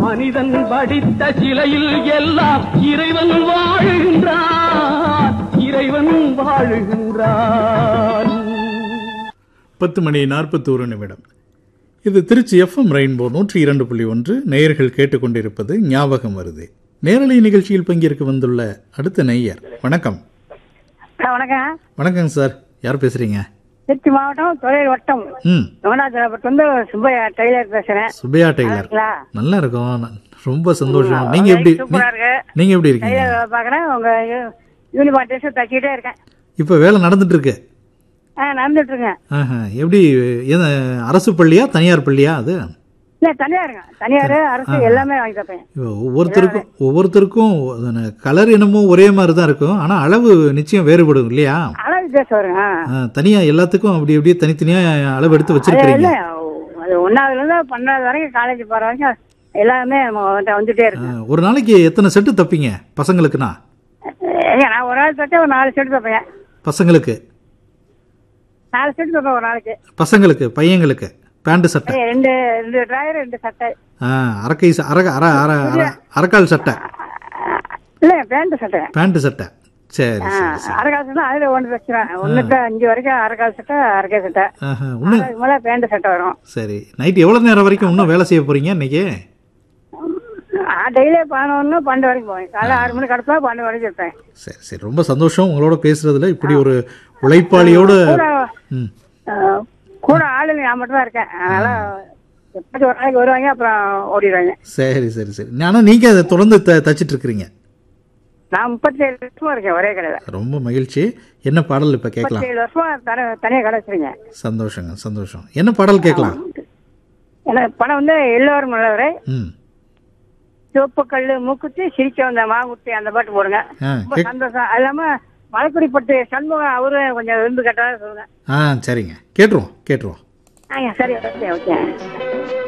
மனிதன் படித்த சிலையில் எல்லாம் இறைவன் வாழுகின்றான் இறைவன் வாழுகின்றான் பத்து மணி நாற்பத்தோரு நிமிடம் இது திருச்சி எஃப்எம் ரெயின்போ நூற்றி இரண்டு புள்ளி ஒன்று நேயர்கள் கேட்டுக்கொண்டிருப்பது ஞாபகம் வருது நேரலை நிகழ்ச்சியில் பங்கேற்க வந்துள்ள அடுத்த நேயர் வணக்கம் ஆ, வணக்கம் வணக்கங்க சார் யார் பேசுறீங்க திருச்சி மாவட்டம் தொழில் வட்டம் ம் நவனாச்சலப்பட்டு வந்து சுப்பையா டெய்லர் பேசுறேன் சுபையா டெய்லர் இருக்கீங்களா? நல்லா இருக்கும் ந- ரொம்ப சந்தோஷம் நீங்க எப்படி சூப்பரா இருக்கு நீங்க எப்படி இருக்கீங்க டெய்லர் வேலை பாக்குறேன் உங்க யூனிஃபார்ம் ட்ரெஸ் தச்சிக்கிட்டே இருக்கேன் இப்போ வேலை நடந்துட்டு இருக்கு ஆ நடந்துட்டு இருக்கேன் ஆஹா, எப்படி எது, அரசு பள்ளியா தனியார் பள்ளியா அது இல்ல தனியாருங்க தனியார் அரசு எல்லாமே வாங்கி தப்பேன் இப்போ ஒவ்வொருத்தருக்கும் ஒவ்வொருத்தருக்கும் கலர் என்னமோ ஒரே மாதிரி தான் இருக்கும் ஆனா அளவு நிச்சயம் வேறுபடும் இல்லையா அளவு வித்தியாசம் வருங்க ஆ. ஆ, தனியா எல்லாத்துக்கும் அப்படி அப்படியே தனித்தனியா அளவு எடுத்து அது வச்சிருக்கிறீங்க இல்ல அது ஒன்னாவதுல இருந்து பன்னெண்டாவது வரைக்கும் காலேஜ் போற வரைக்கும் எல்லாமே நம்ம வந்து வந்துட்டே ஆ, இருக்கு ஒரு நாளைக்கு எத்தனை செட்டு தப்பீங்க பசங்களுக்குனா ஏங்க நான் ஒரு நாள் தச்சா ஒரு நாலு செட்டு தப்பேன் பசங்களுக்கு நாலு செட்டு தப்பேன் ஒரு நாளைக்கு பசங்களுக்கு பையங்களுக்கு பேண்ட் சட்டை ஏய், ரெண்டு ரெண்டு டிராயர் ரெண்டு சட்டை ஆ, அரக்கை ச- அர அர அர அர- அரக்கால் சட்டை இல்ல பேண்ட் சட்டை பேண்ட் சட்டை சரி ஆ, சரி சரி அரைக்கால் சட்டை அதுல ஒன்று தச்சுவேன் ஒண்ணுக்கு அஞ்சு வரைக்கும் அரைக்கால் சட்டை அரைக்கால் சட்டை ஆஹா, இன்னும் அதுக்கு மேல பேண்ட் சட்டை வரும் சரி நைட் எவ்வளவு நேரம் வரைக்கும் இன்னும் வேலை செய்ய போறீங்க இன்னைக்கு டெய்லியே பதினொன்று பன்னெண்டு வரைக்கும் போவேன் காலைல ஆறு மணிக்கு அடுப்பா பன்னெண்டு வரைக்கும் இருப்பேன் சரி சரி ரொம்ப சந்தோஷம் உங்களோட பேசுறதுல இப்படி ஒரு உழைப்பாளியோட கூட ம் ஆ, கூட ஆளுங்க நான் மட்டும் தான் இருக்கேன் அதனால எப்பயாச்சும் ஒரு நாளைக்கு வருவாங்க அப்புறம் ஓடிடுவாங்க சரி சரி சரி ஆனா நீங்க அதை தொடர்ந்து த தச்சிட்டு இருக்கிறீங்க நான் முப்பத்தி ஏழு வருஷமா இருக்கேன் ஒரே கடையில ரொம்ப மகிழ்ச்சி என்ன பாடல் இப்ப கேட்கலாம் முப்பத்தி ஏழு வருஷமா தர தனியாக கடை வச்சிருங்க சந்தோஷங்க சந்தோஷம் என்ன பாடல் கேட்கலாம் எனக்கு படம் வந்து எல்லோரும் நல்லவரை ம் சிவப்பு கல்லு மூக்குத்தி சிரிக்க வந்த மாங்குட்டி அந்த பாட்டு போடுங்க ஆ ரொம்ப கேக் சந்தோஷம் அது இல்லாம மலைக்குடிப்பட்டு சண்முகம் அவரும் கொஞ்சம் விரும்பு கேட்டதா சொல்லுங்க ஆ சரிங்க கேட்டுருவோம் கேட்டுருவோம் ஆ சரி ஓகே ஓகே